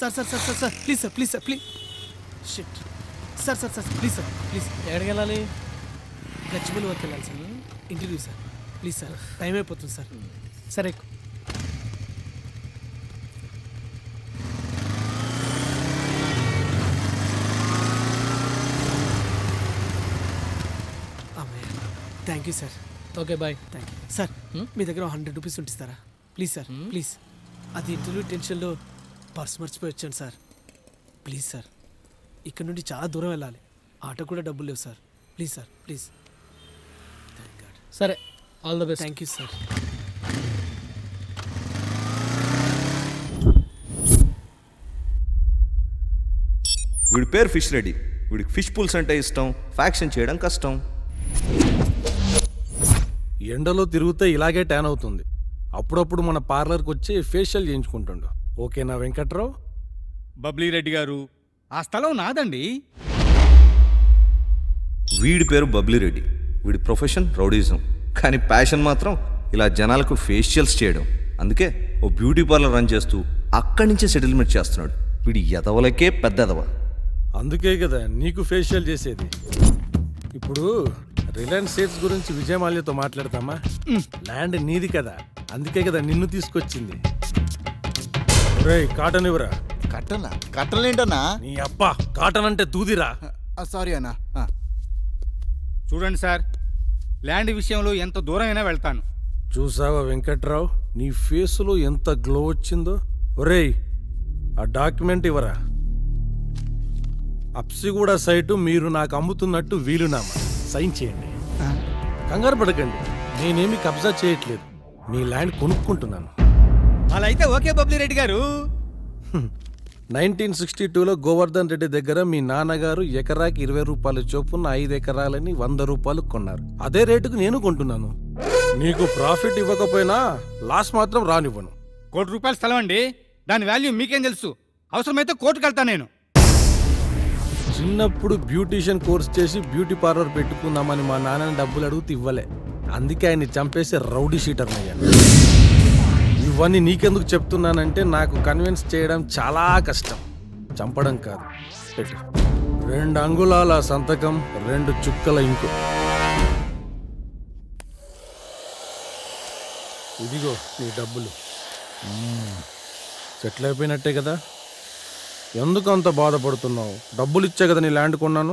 Sir sir sir sir sir please sir please sir please shit sir sir sir please sir please ఎక్కడికి వెళ్ళాలి గచ్చిబౌలి వరకు వెళ్ళాలి sir interview sir please sir time అయిపోతుంది sir సరే ఎక్కు. అమ్మయ్య thank you sir okay bye thank you sir మీ దగ్గర హండ్రెడ్ రూపీస్ ఉంటిస్తారా ప్లీజ్ సార్ ప్లీజ్ అది ఇంటర్వ్యూ టెన్షన్లో పర్స్ మర్చిపోయి వచ్చాను సార్ ప్లీజ్ సార్ ఇక్కడ నుండి చాలా దూరం వెళ్ళాలి ఆటో కూడా డబ్బులు లేవు sir please sir please thank god సరే all the best thank you sir వీడి పేరు ఫిష్ రెడ్డి వీడికి ఫిష్ పుల్స్ అంటే ఇష్టం ఫ్యాక్షన్ చేయడం కష్టం ఎండలో తిరిగితే ఇలాగే ట్యాన్ అవుతుంది అప్పుడప్పుడు మన పార్లర్కి వచ్చి ఫేషియల్ చేయించుకుంటుండు ఓకేనా వెంకట్రావు బబ్లీ రెడ్డి గారు ఆ స్థలం నాదండి వీడి పేరు బబ్లీ రెడ్డి వీడి ప్రొఫెషన్ రౌడీజం కానీ ప్యాషన్ మాత్రం ఇలా జనాలకు ఫేషియల్స్ చేయడం అందుకే ఓ బ్యూటీ పార్లర్ రన్ చేస్తూ అక్కడి నుంచే సెటిల్మెంట్ చేస్తున్నాడు వీడి ఎదవలకే పెద్ద ఎదవ అందుకే కదా నీకు ఫేషియల్ చేసేది ఇప్పుడు రిలయన్స్ సేట్స్ గురించి విజయమాల్యతో మాట్లాడతామా ల్యాండ్ నీది కదా అందుకే కదా నిన్ను తీసుకొచ్చింది రేయ్ కాటన్ ఇవ్వరా కట్టలా కట్టలేంటన్నా నీ అబ్బా కాటన్ అంటే దూదిరా సారీ అన్నా ఆ. చూడండి సార్ ల్యాండ్ విషయంలో ఎంత దూరమైనా వెళ్తాను చూసావా వెంకట్రావు నీ ఫేసులో ఎంత గ్లో వచ్చిందో ఒరేయ్ ఆ డాక్యుమెంట్ ఇవ్వరా అప్సిగూడ సైటు మీరు నాకు అమ్ముతున్నట్టు వీలునామా సైన్ చేయండి కంగారు పడకండి నేనేమి కబ్జా చేయట్లేదు మీ ల్యాండ్ కొనుక్కుంటున్నాను అలా అయితే ఓకే బబ్లీ రెడ్డి గారు నైన్టీన్ సిక్స్టీ టూలో గోవర్ధన్ రెడ్డి దగ్గర మీ నాన్నగారు ఎకరాకి ఇరవై రూపాయల చొప్పున ఐదు ఎకరాలని వంద రూపాయలు కొన్నారు అదే రేటుకు నేను కొంటున్నాను నీకు ప్రాఫిట్ ఇవ్వకపోయినా లాస్ మాత్రం రానివ్వను కోటి రూపాయల స్థలం అండి దాని వాల్యూ మీకేం తెలుసు అవసరమైతే కోర్టుకు వెళ్తా నేను చిన్నప్పుడు బ్యూటీషియన్ కోర్స్ చేసి బ్యూటీ పార్లర్ పెట్టుకుందామని మా నాన్నని డబ్బులు అడుగుతూ ఇవ్వలే అందుకే ఆయన్ని చంపేసి రౌడీ షీటర్ అయ్యాను ఇవన్నీ నీకెందుకు చెప్తున్నానంటే నాకు కన్విన్స్ చేయడం చాలా కష్టం చంపడం కాదు పెట్టు రెండు అంగుళాల సంతకం రెండు చుక్కల ఇంకు ఇదిగో నీ డబ్బులు మ్మ్. సెటిల్ అయిపోయినట్టే కదా ఎందుకు అంత బాధపడుతున్నావు డబ్బులు ఇచ్చే కదా నీ ల్యాండ్ కొన్నాను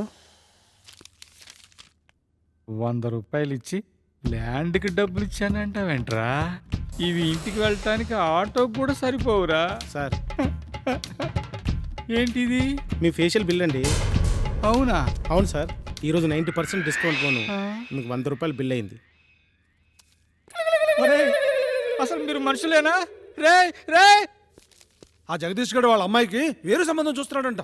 వంద రూపాయలు ఇచ్చి ల్యాండ్కి డబ్బులు ఇచ్చానంట వెంట్రా ఇవి ఇంటికి వెళ్ళటానికి ఆటోకి కూడా సరిపోవురా సార్ ఏంటిది మీ ఫేషియల్ బిల్ అండి అవునా అవును సార్ ఈరోజు నైంటీ పర్సెంట్ డిస్కౌంట్ పోను మీకు వంద రూపాయలు బిల్ అయింది ఒరేయ్, అసలు మీరు మనుషులేనా రే రే ఆ జగదీష్ గడు వాళ్ళ అమ్మాయికి వేరు సంబంధం చూస్తున్నాడంట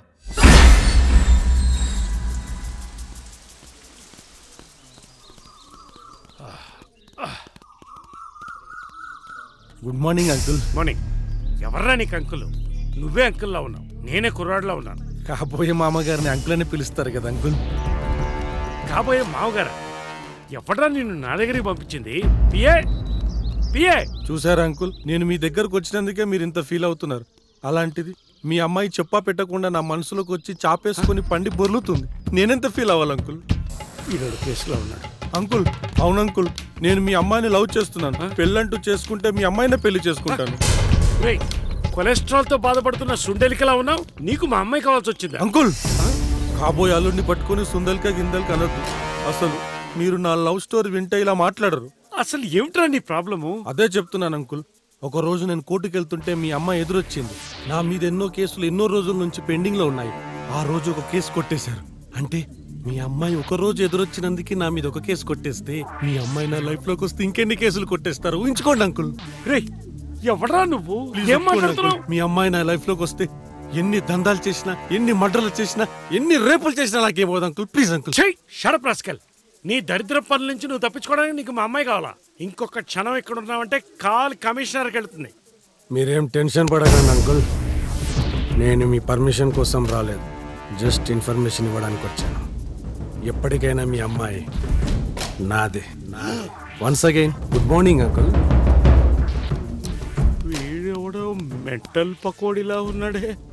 గుడ్ మార్నింగ్ అంకుల్ మార్నింగ్ ఎవర్రా నీకు అంకుల్ నువ్వే అంకుల్లా ఉన్నావు నేనే కుర్రాడులా ఉన్నాను కాబోయే మామగారిని అంకుల్ అని పిలుస్తారు కదా అంకుల్ కాబోయే మావగారా ఎవడ్రా నిన్ను నా దగ్గరికి పంపించింది పిఏ పిఏ చూసారా అంకుల్ నేను మీ దగ్గరకు వచ్చినందుకే మీరు ఇంత ఫీల్ అవుతున్నారు అలాంటిది మీ అమ్మాయి చెప్పా పెట్టకుండా నా మనసులోకి వచ్చి చాపేసుకొని పండి బొర్లుతుంది నేనెంత ఫీల్ అవ్వాలి అంకుల్ ఈరోడు కేసులో ఉన్నాడు అంకుల్ అవును అంకుల్ నేను మీ అమ్మాయిని లవ్ చేస్తున్నాను పెళ్ళంటూ చేసుకుంటే మీ అమ్మాయినే పెళ్లి చేసుకుంటాను రేయ్ కొలెస్ట్రాల్ తో బాధపడుతున్న సుండెలికలా ఉన్నావు నీకు మా అమ్మాయి కావాల్సి వచ్చిందా అంకుల్ కాబోయే అల్లుడిని పట్టుకొని సుందల్కా గిందల్కి అనొద్దు అసలు మీరు నా లవ్ స్టోరీ వింటే ఇలా మాట్లాడరు అసలు ఏమిట్రా నీ ప్రాబ్లము అదే చెప్తున్నాను అంకుల్ ఒక రోజు నేను కోర్టుకు వెళ్తుంటే మీ అమ్మ ఎదురొచ్చింది నా మీద ఎన్నో కేసులు ఎన్నో రోజుల నుంచి పెండింగ్ లో ఉన్నాయి ఆ రోజు ఒక కేసు కొట్టేశారు అంటే మీ అమ్మాయి ఒక రోజు ఎదురొచ్చినందుకు నా మీద ఒక కేసు కొట్టేస్తే మీ అమ్మాయి నా లైఫ్ లోకి వస్తే ఇంకెన్ని కేసులు కొట్టేస్తారు ఊహించుకోండి అంకుల్ రేయ్ ఎవడ్రా నువ్వు ప్లీజ్ ఏం ఒప్పుకోండి మాట్లాడుతున్నావు అంకుల్. మీ అమ్మాయి నా లైఫ్ లోకి వస్తే ఎన్ని దందాలు చేసినా ఎన్ని మర్డర్లు చేసినా ఎన్ని రేపులు చేసినా నాకేమవుతుంది అంకుల్ ప్లీజ్ అంకుల్ చెయ్ షడప్ రాస్కల్ నీ దరిద్ర పనుల నుంచి నువ్వు తప్పించుకోవడానికి నీకు మా అమ్మాయి కావాలా ఇంకొక క్షణం ఇక్కడ ఉన్నావంటే కాల్ కమిషనర్కి వెళ్తుంది మీరేం టెన్షన్ పడకండి అంకుల్ నేను మీ పర్మిషన్ కోసం రాలేదు జస్ట్ ఇన్ఫర్మేషన్ ఇవ్వడానికి వచ్చాను ఎప్పటికైనా మీ అమ్మాయి నాదే once again good morning uncle వీడెవడో మెంటల్ పకోడీలా ఉన్నాడే